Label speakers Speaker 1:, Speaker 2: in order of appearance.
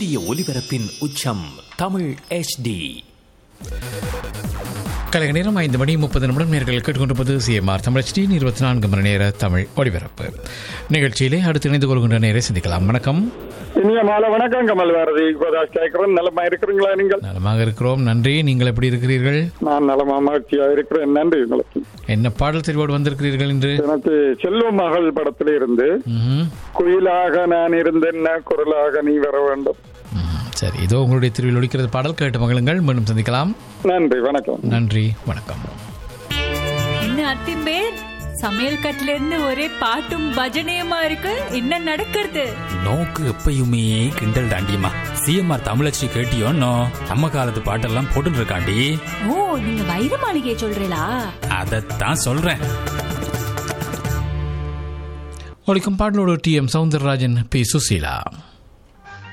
Speaker 1: சூரிய ஒளிபரப்பின் உச்சம் தமிழ் HD
Speaker 2: கலைஞர் நேரம் ஐந்து மணி முப்பது நிமிடம் நேர்கள் கேட்டுக்கொண்டிருப்பது சிஎம்ஆர் தமிழ் இருபத்தி நான்கு மணி நேர தமிழ் ஒளிபரப்பு நிகழ்ச்சியிலே அடுத்து இணைந்து கொள்கின்ற நேரை சந்திக்கலாம் வணக்கம்
Speaker 3: இனிய மாலை வணக்கம் கமல் பாரதி கோதாஸ் கேட்கிறேன் நலமா இருக்கிறீங்களா நீங்கள்
Speaker 2: நலமாக இருக்கிறோம் நன்றி நீங்கள் எப்படி இருக்கிறீர்கள்
Speaker 3: நான் நலமா மகிழ்ச்சியா இருக்கிறேன் நன்றி உங்களுக்கு
Speaker 2: என்ன பாடல் தெரிவோடு வந்திருக்கிறீர்கள் என்று
Speaker 3: எனக்கு செல்வ மகள் படத்துல இருந்து
Speaker 2: ம்ஹும்.
Speaker 3: குயிலாக நான் இருந்தேன்னா குரலாக நீ வர வேண்டும்
Speaker 2: ம், சரி இதோ உங்களுடைய திருவில் ஒழிக்கிறது பாடல் கேட்டு மகளுங்கள் மீண்டும் சந்திக்கலாம்
Speaker 3: நன்றி வணக்கம்
Speaker 2: நன்றி வணக்கம்
Speaker 4: என்ன அத்திம்பேர் சமையல் கட்டுல இருந்து ஒரே பாட்டும் பஜனையுமா இருக்கு என்ன நடக்கிறது
Speaker 5: நோக்கு எப்பயுமே கிண்டல் தாண்டியம்மா சிஎம்ஆர் தமிழச்சி கேட்டியோன்னோ நம்ம காலத்து பாட்டெல்லாம் போட்டுட்டு இருக்காண்டி
Speaker 4: ஓ நீங்க வைர மாளிகையை சொல்றீங்களா
Speaker 5: அதைத்தான் சொல்றேன்
Speaker 2: ஒழிக்கும் பாடலோடு T M Soundararajan P Susheela